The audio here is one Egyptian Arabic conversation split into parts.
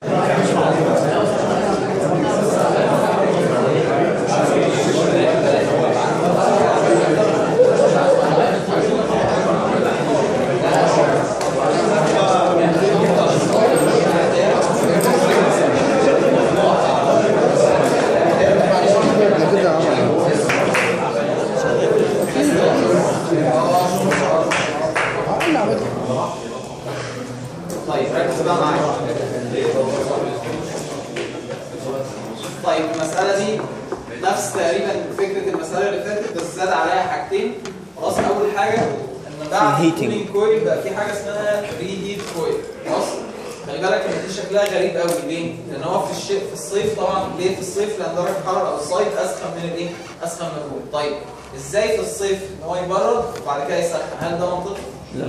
طيب ركز بقى معايا طيب المسألة دي نفس تقريبا فكرة المسألة اللي فاتت بس زاد عليها حاجتين خلاص أول حاجة إن بعد الهيتنج. الكولينج كويل بقى في حاجة اسمها ري هيت كويل خلاص خلي بالك إن دي شكلها غريب قوي ليه؟ لأن هو في الشيء في الصيف طبعا ليه في الصيف؟ لأن درجة الحرارة أو الصيف أسخن من الإيه؟ أسخن من الجو طيب إزاي في الصيف إن هو يبرد وبعد كده يسخن؟ هل ده منطقي؟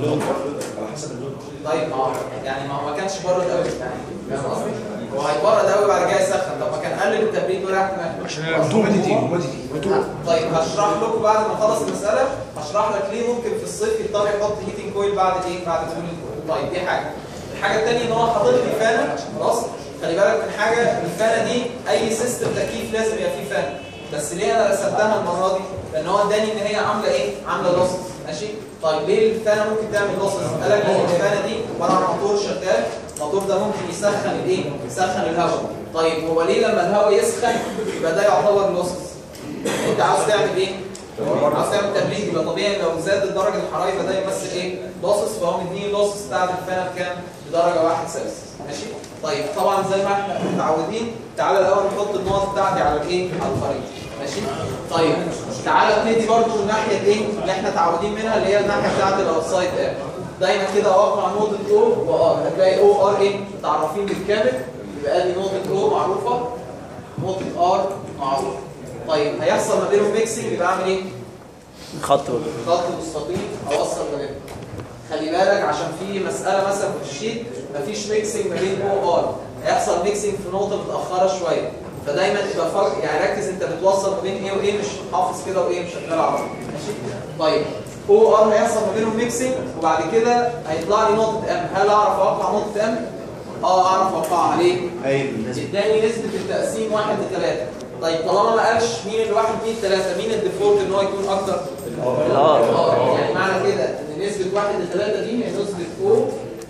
طيب ما هو يعني ما هو ما كانش برد قوي يعني فاهم قصدي؟ هو هيبرد قوي بعد كده يسخن طب ما كان قلل التبريد ولا احتمال عشان الهوميديتي هوميديتي طيب هشرح لكم بعد ما اخلص المساله هشرح لك ليه ممكن في الصيف يضطر يحط هيتنج كويل بعد ايه؟ بعد كولينج كويل طيب دي حاجه الحاجه الثانيه ان هو حاطط لي فانه خلاص خلي بالك من حاجه الفانه دي اي سيستم تكييف لازم يبقى فيه فان بس ليه انا رسمتها المره دي؟ لان هو اداني ان هي عامله ايه؟ عامله لوسس ماشي؟ طيب ليه الفانه ممكن تعمل لوسس؟ قال لك لان الفانه دي عباره عن موتور شغال الموتور ده ممكن يسخن الايه؟ يسخن الهواء طيب هو ليه لما الهواء يسخن يبقى ده يعتبر لوسس؟ انت عاوز تعمل ايه؟ عاوز تعمل تبريد يبقى طبيعي لو زادت درجه الحراره يبقى ده يمثل ايه؟ لوسس فهو مديني اللوسس بتاعت الفانه بكام؟ بدرجه 1 سلسيوس ماشي؟ طيب طبعا زي ما احنا متعودين تعالى الاول نحط النقط بتاعتي على الايه؟ على الخريطه ماشي؟ طيب تعالى نبتدي برضو من ناحيه ايه؟ اللي احنا متعودين منها اللي هي الناحيه بتاعت الاوتسايد اب دايما كده اوقع نقطه او وار هتلاقي او ار ايه؟ متعرفين بالكامل يبقى ادي نقطه او معروفه نقطه ار معروفه طيب هيحصل ما بينهم ميكسنج يبقى اعمل ايه؟ خط خط مستقيم اوصل ما بينهم خلي بالك عشان في مساله مثلا في الشيت مفيش ميكسنج ما بين او ار هيحصل ميكسنج في نقطه متاخره شويه فدايما تبقى فرق يعني ركز انت بتوصل ما بين ايه وايه مش حافظ كده وايه مش شغال على بعض ماشي طيب او ار هيحصل ما بينهم ميكسنج وبعد كده هيطلع لي نقطه ام هل اعرف اوقع نقطه ام اه اعرف اوقعها ليه اداني نسبه التقسيم 1 ل 3 طيب طالما ما قالش مين الواحد مين الثلاثه مين الديفولت ان هو يكون اكتر الار اه يعني معنى كده ان نسبة 1 ل 3 دي هي نسبة او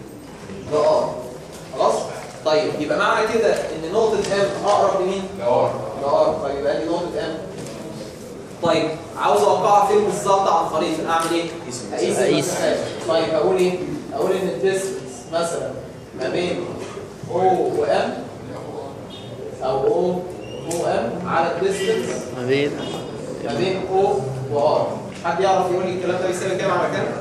لار خلاص؟ طيب يبقى معنى كده ان نقطة ام اقرب لمين؟ لار لار طيب يبقى دي نقطة ام طيب عاوز اوقعها فين بالظبط على الخريطة اعمل ايه؟ اقيس أقيس. المسافات طيب اقول ايه؟ اقول ان الديستنس مثلا ما بين او وام او او او ام على الديستنس ما بين ما بين او وار حد يعرف يقول لي الكلام ده بيساوي كام على كام؟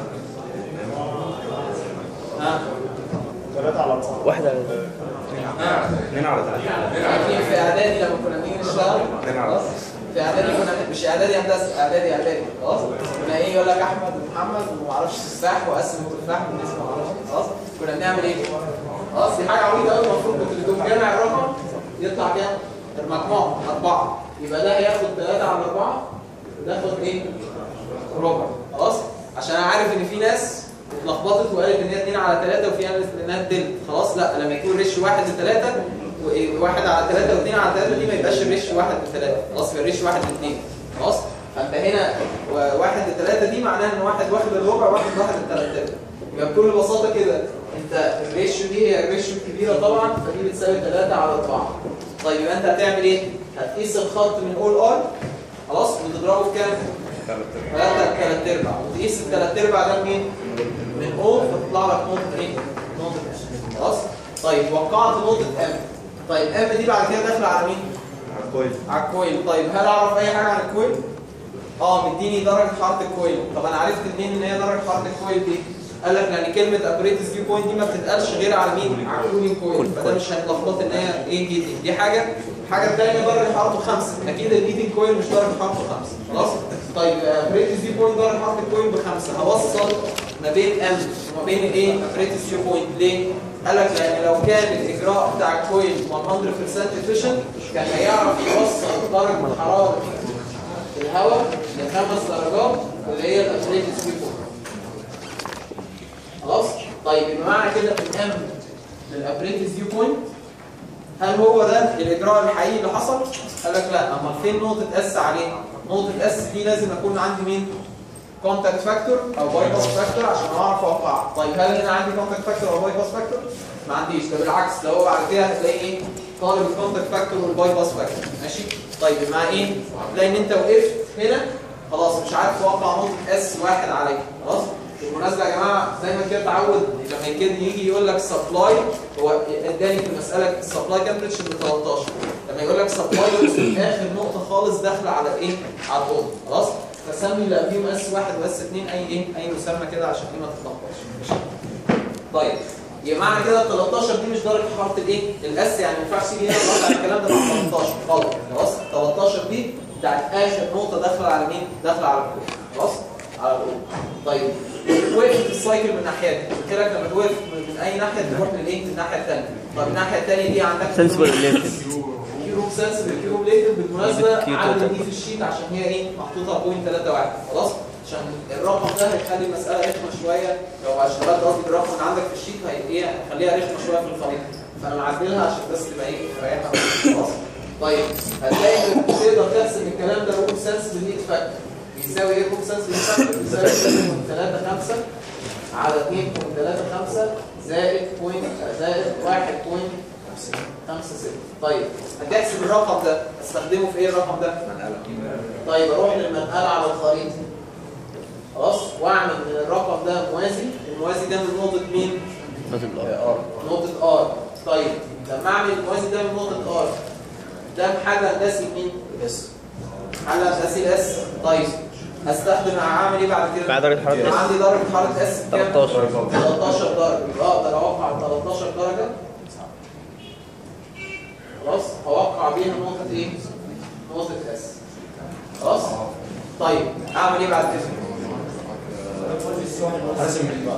ها؟ واحدة على ها؟ اثنين على ثلاثة فاكرين في اعدادي لما كنا بنيجي نشتغل خلاص؟ في اعدادي كنا مش اعدادي هندسه اعدادي اعدادي خلاص؟ كنا ايه يقول لك احمد ومحمد وما اعرفش تفاح وقسم التفاح بالنسبه ما اعرفش خلاص؟ كنا بنعمل ايه؟ خلاص دي حاجه عبيطه قوي المفروض كنت بتقوم جامع الرقم يطلع كام؟ المجموع اربعه يبقى ده هياخد 3 على 4 وده ياخد ايه؟ ربع خلاص عشان انا عارف ان في ناس اتلخبطت وقالت ان هي 2 على 3 وفي ناس انها تلت خلاص لا لما يكون ريش 1 ل 3 1 على 3 و2 على 3 دي ما يبقاش الريش 1 ل 3 خلاص يبقى الريش 1 ل 2 خلاص فانت هنا 1 ل 3 دي معناها ان واحد واخد الربع واحد واخد الثلاث ارباع يبقى بكل بساطه كده انت الريشيو دي هي الريشيو الكبيره طبعا فدي بتساوي 3 على 4 طيب يبقى انت هتعمل ايه؟ هتقيس الخط من اول ار خلاص وتضربه في كام؟ ثلاثة ثلاث ارباع وتقيس الثلاث ارباع ده منين؟ من او فتطلع لك نقطة ايه؟ نقطة ام خلاص؟ طيب وقعت نقطة ام طيب ام دي بعد كده داخلة على مين؟ كويس على الكويل طيب هل اعرف اي حاجة عن الكويل؟ اه مديني درجة حرارة الكويل طب انا عرفت منين ان هي درجة حرارة الكويل دي؟ قال لك لان كلمة ابريتس فيو بوينت دي ما بتتقالش غير على مين؟ على الكولينج كويل فده مش هيتلخبط ان هي ايه هيتنج دي حاجة الحاجة الثانية درجة حرارته خمسة أكيد الهيتنج كويل مش درجة حرارته خمسة خلاص؟ طيب بريتس فيو بوينت درجة حرارة الكويل بخمسة هوصل ما بين ام وما بين الايه؟ بريتس فيو بوينت ليه؟ قال لك لان لو كان الاجراء بتاع الكويل 100% efficient كان هيعرف يوصل درجة حرارة الهواء لخمس درجات واللي هي الابريتس فيو بوينت خلاص؟ طيب يبقى معنى كده من ام للابريتس فيو بوينت هل هو ده الاجراء الحقيقي اللي حصل قال لك لا امال فين نقطه اس عليه نقطه اس دي لازم اكون عندي مين كونتاكت فاكتور او باي باس فاكتور عشان اعرف اوقع طيب هل هنا عندي كونتاكت فاكتور او باي باس فاكتور ما عنديش ده بالعكس ده هو بعد كده هتلاقي ايه طالب الكونتاكت فاكتور والباي باس فاكتور ماشي طيب مع ايه تلاقي ان انت وقفت هنا خلاص مش عارف توقع نقطه اس واحد عليك خلاص بالمناسبه يا جماعه زي ما كده تعود لما كده يجي يقول لك سبلاي هو اداني في المساله السبلاي تمبريتشر ب 13 لما يقول لك سبلاي يقصد اخر نقطه خالص داخله على الايه على الاوضه خلاص فسمي اللي قبليهم اس واحد واس اثنين اي ايه اي مسمى كده عشان ايه ما تتلخبطش ماشي طيب يبقى معنى كده ال 13 دي مش درجه حراره الايه الاس يعني ما ينفعش تيجي هنا تقطع الكلام ده مع 13 غلط خلاص 13 دي بتاعت اخر نقطه داخله على مين داخله على الكود خلاص على الأوضة طيب وقفت السايكل من ناحيتين قلت لك لما توقف من اي ناحيه تروح للايه الناحيه الثانيه طب الناحيه الثانيه دي عندك سنسبل ريليتد كيوب سنسبل كيوب ليتد بالمناسبه كيو عدد توتال. دي في الشيت عشان هي ايه محطوطه بوينت 3 1 خلاص عشان الرقم ده هيخلي المساله رخمه شويه لو اشتغلت قصدي بالرقم اللي عندك في الشيت هي ايه هيخليها رخمه شويه في الخريطه فانا معدلها عشان بس تبقى ايه مريحه خلاص طيب هتلاقي انك تقدر تحسب الكلام ده روم سنسبل هيت فاكتور بيساوي ايه روم سنسبل هيت فاكتور بيساوي 3.35 على 2.35 زائد بوينت زائد 1.56 طيب هتحسب الرقم ده استخدمه في ايه الرقم ده طيب اروح للمنقله على الخريطه خلاص واعمل من الرقم ده موازي الموازي ده من نقطه مين نوت الار نقطه ار طيب لما اعمل الموازي ده من نقطه ار ده محل هندسي مين اس محل هندسي الاس طيب هستخدم هعمل ايه بعد كده مع درجة حرارة يبقى S. عندي درجه حراره اس كام 13 13 درجه يبقى اقدر اوقع على 13 درجه خلاص اوقع بيها نقطه ايه نقطه اس خلاص طيب اعمل ايه بعد كده حاسب من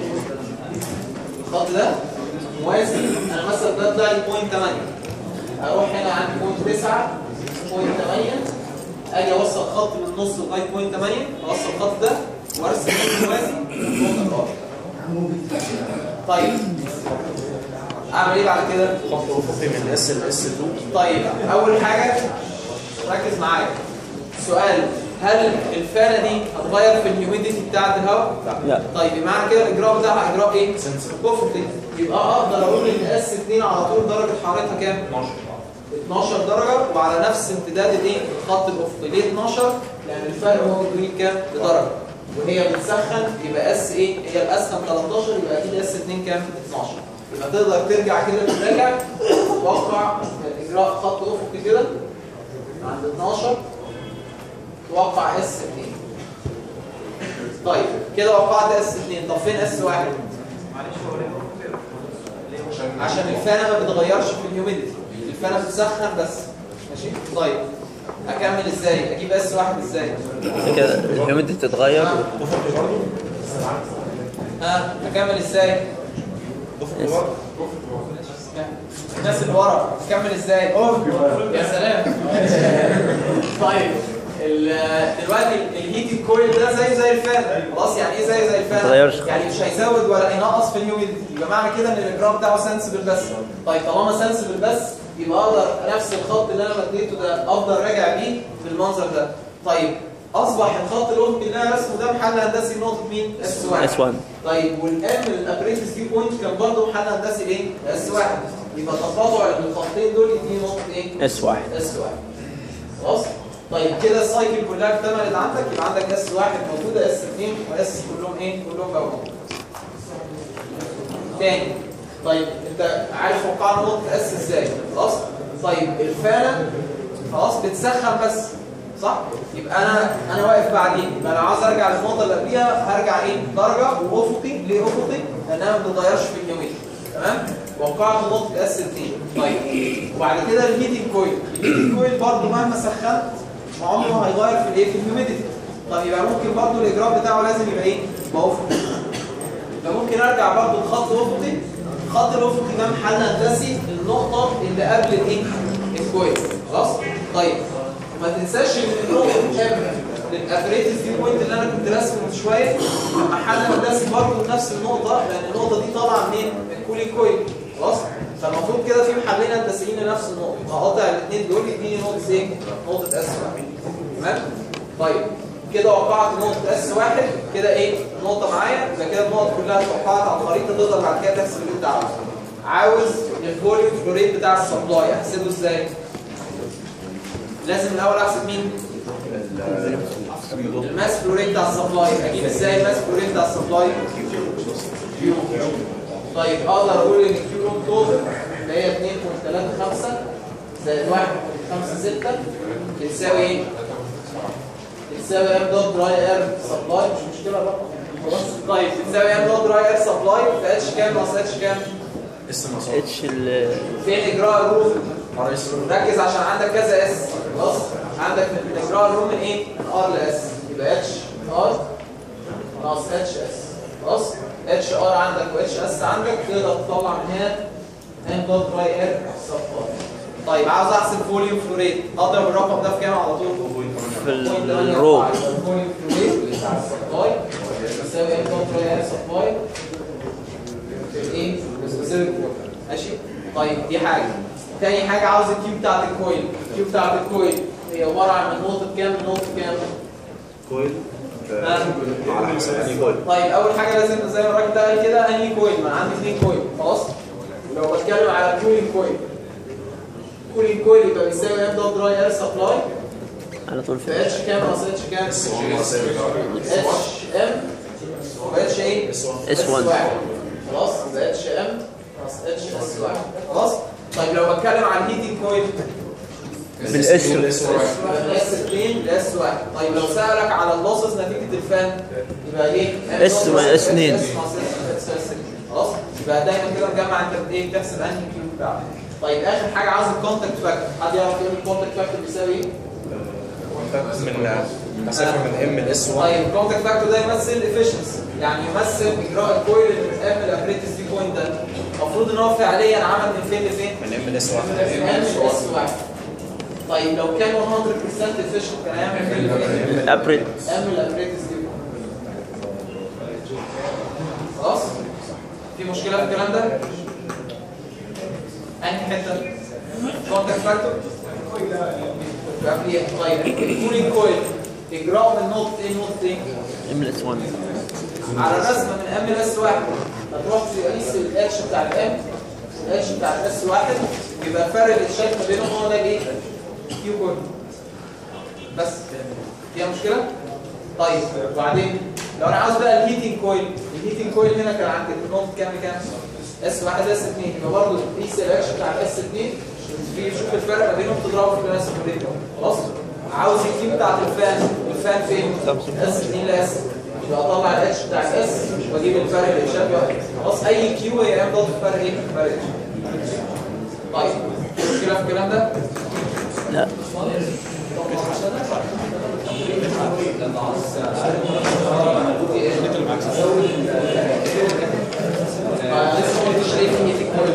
الخط ده موازي انا مثلا ده طلع لي بوينت 8 اروح هنا عندي بوينت 9 بوينت 8 اجي اوصل خط من النص لغايه بوينت 8 اوصل الخط ده وارسم خط موازي نقطه ار طيب اعمل ايه بعد كده خط افقي من اس لاس 2 طيب اول حاجه ركز معايا سؤال هل الفانه دي هتغير في الهيوميديتي بتاعه الهواء لا طيب معنى كده الاجراء بتاعها اجراء ايه Sensible. افقي يبقى اقدر اقول ان اس 2 على طول درجه حرارتها كام 12 12 درجه وعلى نفس امتداد الايه الخط الافقي ليه 12 لان الفرق هو بيجري كام بدرجه وهي بتسخن يبقى اس ايه هي الاسخن 13 يبقى اكيد اس 2 كام 12 يبقى تقدر ترجع كده تراجع توقع اجراء خط افقي كده عند 12 توقع اس 2 طيب كده وقعت اس 2 طب فين اس 1 عشان الفانه ما بتغيرش في الهيوميديتي الفانه بتسخن بس ماشي طيب اكمل ازاي اجيب اس واحد ازاي كده الهيوميديتي تتغير افقي برضه ها اكمل ازاي افقي برضه الناس اللي ورا اكمل ازاي يا سلام طيب ال- دلوقتي الهيت كويل ده زي زي الفان خلاص يعني ايه زي زي الفان متغيرش. يعني مش هيزود ولا ينقص في الهيوميديتي يبقى معنى كده ان الاجراء بتاعه سنسبل بس طيب طالما سنسبل بس يبقى اقدر نفس الخط اللي انا مديته ده افضل راجع بيه بالمنظر ده طيب اصبح الخط الافقي اللي انا رسمه ده محل هندسي نقطه مين اس 1 اس 1 طيب والام الابريتس دي بوينت كان برضه محل هندسي ايه اس 1 يبقى تقاطع الخطين دول يديني نقطه ايه اس 1 اس 1 خلاص طيب كده السايكل كلها اكتملت عندك يبقى عندك اس 1 موجوده اس 2 واس كلهم ايه كلهم بقوا موجودين. تاني طيب انت عارف وقعنا نقطه اس ازاي خلاص طيب الفانه خلاص بتسخن بس صح يبقى انا انا واقف بعدين يبقى انا عاوز ارجع للنقطه اللي قبليها هرجع ايه درجه وافقي ليه افقي لانها ما بتتغيرش في الهيوميديتي تمام وقعت نقطه اس 2 طيب وبعد كده الهيتنج كويل الهيتنج كويل برضه مهما سخنت عمره هيغير في الايه في الهيوميديتي طب يبقى ممكن برضه الاجراء بتاعه لازم يبقى ايه يبقى افقي يبقى ممكن ارجع برضه لخط افقي الخط الافقي ده محل هندسي النقطه اللي قبل الايه الكويس خلاص طيب ما تنساش ان النقطه قبل الافريتس دي بوينت اللي انا كنت راسمه من شويه محل هندسي برضه نفس النقطه لان النقطه دي طالعه منين من كولي كويل خلاص فالمفروض كده في محلين هندسيين لنفس النقطه هقطع الاثنين دول يديني نقطه ايه نقطه اس واحد تمام طيب كده وقعت نقطه اس واحد كده ايه نقطه معايا يبقى كده النقط كلها اتوقعت على الخريطه تقدر بعد كده تحسب اللي انت عاوزه عاوز الفوليوم فلو ريت بتاع السبلاي احسبه ازاي لازم الاول احسب مين الماس فلو ريت بتاع السبلاي اجيب ازاي الماس فلو ريت بتاع السبلاي كيو طيب اقدر اقول ان الكيو روم توتال اللي هي 2.35 زائد 1.56 بتساوي ايه؟ بتساوي ام دوت دراي اير سبلاي مش مشكله بقى خلاص طيب بتساوي ام دوت دراي اير سبلاي في اتش كام ناقص اتش كام؟ اس ناقص اتش ال فين اجراء الروم؟ ار اس ركز عشان عندك كذا اس خلاص عندك من اجراء الروم من ايه؟ من ار لاس يبقى اتش ار ناقص اتش اس خلاص اتش ار عندك واتش اس عندك تقدر تطلع من هنا ام دوت باي ار صفار طيب عاوز احسب فوليوم فلو ريت اضرب الرقم ده في كام على طول؟ في الرو الفوليوم فلو ريت بتاع السبلاي يساوي ام دوت باي ار سبلاي ايه؟ سبيسيفيك ماشي؟ طيب دي حاجه تاني حاجه عاوز الكيو بتاعت الكويل الكيو بتاعت الكويل هي عباره عن من نقطه كام لنقطه كام؟ كويل على حسب انهي كويل طيب اول حاجه لازم زي ما الراجل ده قال كده انهي كويل ما انا عندي اثنين كويل خلاص لو بتكلم على كولينج كويل كولينج كويل يبقى بيساوي ام دوت دراي اير سبلاي على طول في في اتش كام ناقص اتش كام اتش ام اتش ايه S1. واحد. خلاص يبقى اتش ام ناقص اتش اس واحد خلاص طيب لو بتكلم على الهيتنج كويل بالاس اس واحد اس 2 لاس 1 طيب لو سألك على اللوسز نتيجة الفان يبقى ايه؟ S S اتنين. خلاص يبقى دايما كده مجمع انت ايه بتحسب انهي كيو بتاعك طيب اخر حاجة عاوز الكونتاكت فاكتور حد يعرف يقول الكونتاكت فاكتور بيساوي ايه؟ من مسافه من ام لاس 1 طيب الكونتاكت فاكتور ده يمثل efficiency يعني يمثل اجراء الكويل اللي بتقابل الابريتس دي بوينت ده المفروض ان هو فعليا عمل من فين لفين؟ من ام لاس 1 من اس واحد طيب لو كان 100% efficient كان هيعمل فين لفين؟ ابريل اعمل الابريتس دي خلاص في مشكله في الكلام ده انهي حته كونتاكت فاكتور طيب الكولينج كويل اجراء من نقطه ايه نقطه ايه ام اس 1 على رسمه من ام لاس واحد هتروح تقيس الاتش بتاع الام الاتش بتاع الاس واحد يبقى فرق الشكل ما بينهم هو ده الايه كيو كويل بس فيها مشكله طيب وبعدين لو انا عاوز بقى الهيتنج كويل الهيتنج كويل هنا كان عندي نقطه كام كام اس 1 اس 2 يبقى برضه تقيس الاتش بتاع الاس 2 في شوف الفرق ما بينهم تضربه في الناس خلاص عاوز الكيو بتاعت الفان الفان فين اس 2 لاس يبقى اطلع الاتش بتاع الاس واجيب الفرق اللي شبه خلاص اي كيو هي ام دوت الفرق ايه فرق اتش طيب مشكله في الكلام ده لا لسه ما قلتش ليه في ميتنج كويل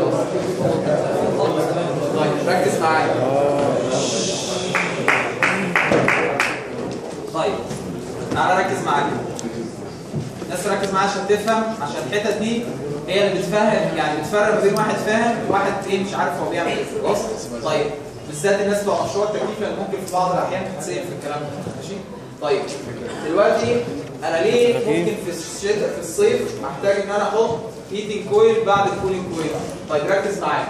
طيب ركز معايا طيب تعالى ركز معايا الناس ركز معايا عشان تفهم عشان الحتت دي هي اللي بتفهم يعني بتفرق ما بين واحد فاهم وواحد ايه مش عارف هو بيعمل ايه خلاص طيب بالذات الناس بتوع مشروع التكليف لان ممكن في بعض الاحيان تتسال في الكلام ده ماشي طيب دلوقتي انا ليه ممكن في الشتاء في الصيف محتاج ان انا احط هيتنج كويل بعد الكولينج كويل طيب ركز معايا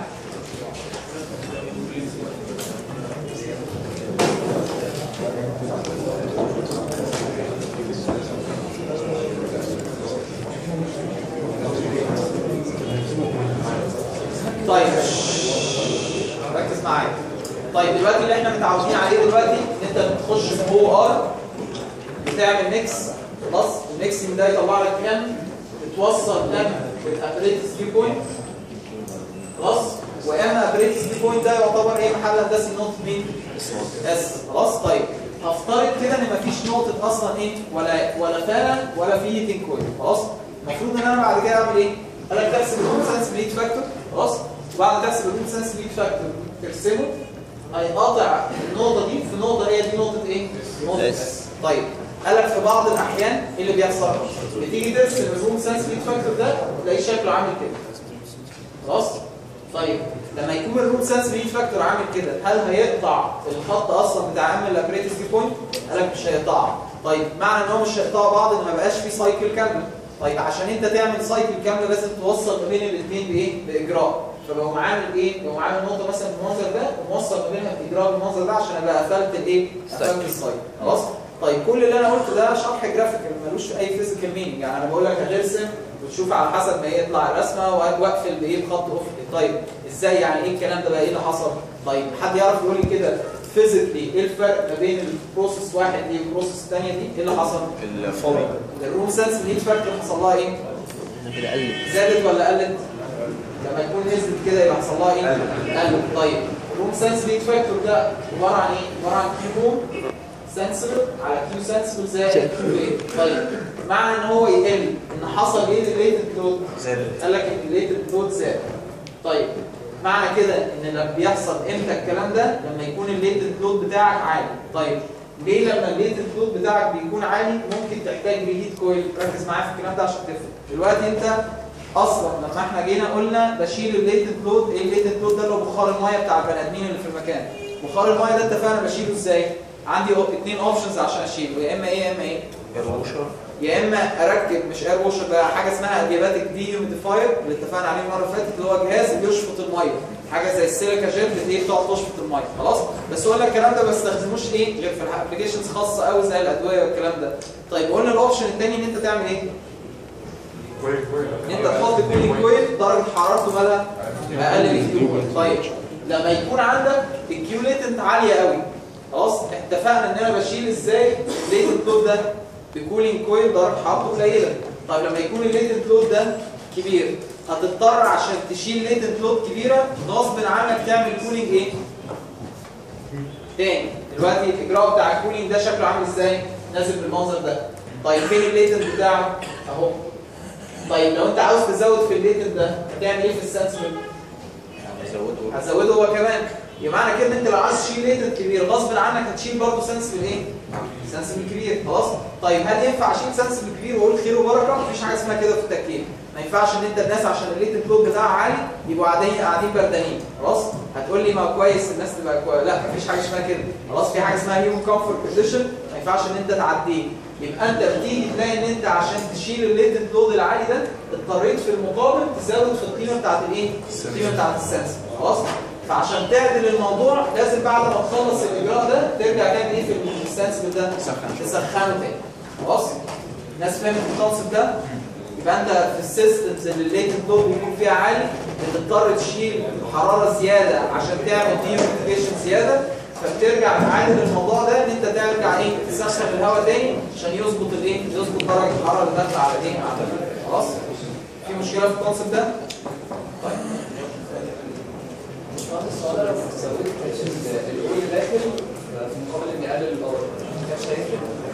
طيب ركز معايا طيب دلوقتي اللي احنا متعودين عليه دلوقتي ان انت بتخش في او ار بتعمل ميكس خلاص الميكسنج ده يطلع لك ام بتوصل ام بالابريتس دي بوينت خلاص وام ابريتس دي بوينت ده يعتبر ايه محل هندسي نقطه مين؟ اس خلاص طيب هفترض كده ان مفيش نقطه اصلا ايه ولا ولا فعلا ولا في هيتنج كويل خلاص المفروض ان انا بعد كده اعمل ايه؟ قال لك تحسب الهوم سنسبيليتي فاكتور خلاص وبعد ما تحسب الهوم سنسبيليتي فاكتور ترسمه هيقاطع النقطه دي في نقطه هي دي نقطه ايه؟ نقطه اس. اس طيب قال لك في بعض الاحيان ايه اللي بيحصل؟ بتيجي ترسم الهوم سنسبيليتي فاكتور ده تلاقيه شكله عامل كده خلاص؟ طيب لما يكون الروت سنس هيت فاكتور عامل كده هل هيقطع الخط اصلا بتاع ام الابريتس دي بوينت؟ قال لك مش هيقطعها طيب معنى ان هو مش هيقطعوا بعض ان ما بقاش في سايكل كامله طيب عشان انت تعمل سايكل كامله لازم توصل ما بين الاثنين بايه؟ باجراء فبقوم عامل ايه؟ بقوم عامل نقطه مثلا بالمنظر ده وموصل ما بينها باجراء بالمنظر ده عشان ابقى قفلت الايه؟ قفلت السايكل خلاص؟ طيب كل اللي انا قلته ده شرح جرافيكال ملوش اي فيزيكال مينينج يعني انا بقول لك هترسم وتشوف على حسب ما يطلع الرسمه واقفل بايه بخط افقي طيب ازاي يعني ايه الكلام ده بقى ايه اللي حصل طيب حد يعرف يقول لي كده فيزيكلي ايه الفرق ما بين البروسيس واحد دي والبروسيس الثانيه دي ايه اللي حصل الفولي الروم سنس الهيت فاكتور حصل لها ايه كده قلب زادت ولا قلت لما يكون نزلت كده يبقى حصل لها ايه قلت طيب الروم سنس الهيت فاكتور ده عباره عن ايه عباره عن كيو روم سنسبل على كيو سنسبل زائد كيو ايه طيب معنى ان هو يقل ان حصل ايه للريتد لود زادت قال لك ان الليتد لود زاد طيب معنى كده ان لما بيحصل امتى الكلام ده لما يكون الليتد لود بتاعك عالي طيب ليه لما الليتد لود بتاعك بيكون عالي ممكن تحتاج ريهيت كويل ركز معايا في الكلام ده عشان تفهم دلوقتي انت اصلا لما احنا جينا قلنا بشيل الليتد لود ايه الليتد لود ده اللي هو بخار الميه بتاع البني ادمين اللي في المكان بخار الميه ده اتفقنا بشيله ازاي عندي اثنين اوبشنز عشان اشيله يا اما ايه يا اما ايه الروشر يا اما اركب مش اير ووشر بقى حاجه اسمها ادياباتيك دي هيوميديفاير اللي اتفقنا عليه المره اللي فاتت اللي هو جهاز بيشفط الميه حاجه زي السيليكا جيل اللي بتقعد تشفط الميه خلاص بس قلنا الكلام ده ما بستخدموش ايه غير في الابلكيشنز خاصه قوي زي الادويه والكلام ده طيب قلنا الاوبشن الثاني ان انت تعمل ايه ان انت تحط كولينج كويل درجه حرارته مالها اقل بكتير طيب لما يكون عندك الكيوليتنت عاليه قوي خلاص اتفقنا ان انا بشيل ازاي الليتنت لود ده بكولينج كويل درجه حرارته قليله طيب لما يكون الليتنت لود ده كبير هتضطر عشان تشيل ليتنت لود كبيره غصب عنك تعمل كولينج ايه تاني دلوقتي الاجراء بتاع الكولينج ده شكله عامل ازاي نازل بالمنظر ده طيب فين الليتنت بتاعك اهو طيب لو انت عاوز تزود في الليتنت ده هتعمل ايه في السنسور زودوا هتزوده هو كمان يبقى معنى كده ان انت لو عايز تشيل ليتنت كبير غصب عنك هتشيل برضه سنسبل ايه؟ سنسبل كبير خلاص؟ طيب هل ينفع اشيل سنسبل كبير واقول خير وبركه؟ مفيش حاجه اسمها كده في التكييف ما ينفعش ان انت الناس عشان الليتنت لود بتاعها عالي يبقوا قاعدين قاعدين بردانين خلاص؟ هتقول لي ما كويس الناس تبقى كويس لا مفيش حاجه اسمها كده خلاص في حاجه اسمها هيومن كومفورت كونديشن ما ينفعش ان انت تعديه يبقى انت بتيجي تلاقي ان انت عشان تشيل الليتنت لود العالي ده اضطريت في المقابل تزود في القيمه بتاعت الايه؟ القيمه بتاعت السنسور خلاص؟ فعشان تعدل الموضوع لازم بعد ما تخلص الاجراء ده ترجع تعمل ايه في السنسبل ده؟ تسخن. تسخنه تاني خلاص؟ الناس فهمت الكونسيبت ده؟ يبقى انت في السيستمز اللي الليتنت لود بيكون فيها عالي بتضطر تشيل حراره زياده عشان تعمل ديوميفيكيشن زياده فبترجع تعادل الموضوع ده ان انت ترجع ايه تسخن الهواء تاني عشان يظبط الايه يظبط درجه الحراره اللي داخله على الايه على ال- خلاص في مشكله في الكونسيبت ده طيب السؤال لو زودت الاول داخل في مقابل اني اقلل الباور كده شايف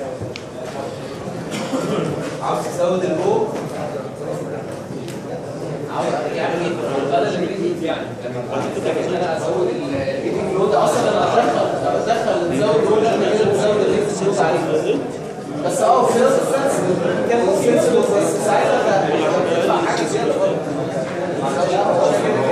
عاوز تزود البو عاوز يعني ايه بدل الريتنج يعني لما انا ازود الريتنج لود اصلا لما ادخل لما ادخل نزود البول انا كده بزود الريتنج لود عليه بس اه في نفس السنس كان سنس بس ساعتها بقى يدفع حاجه زياده برضه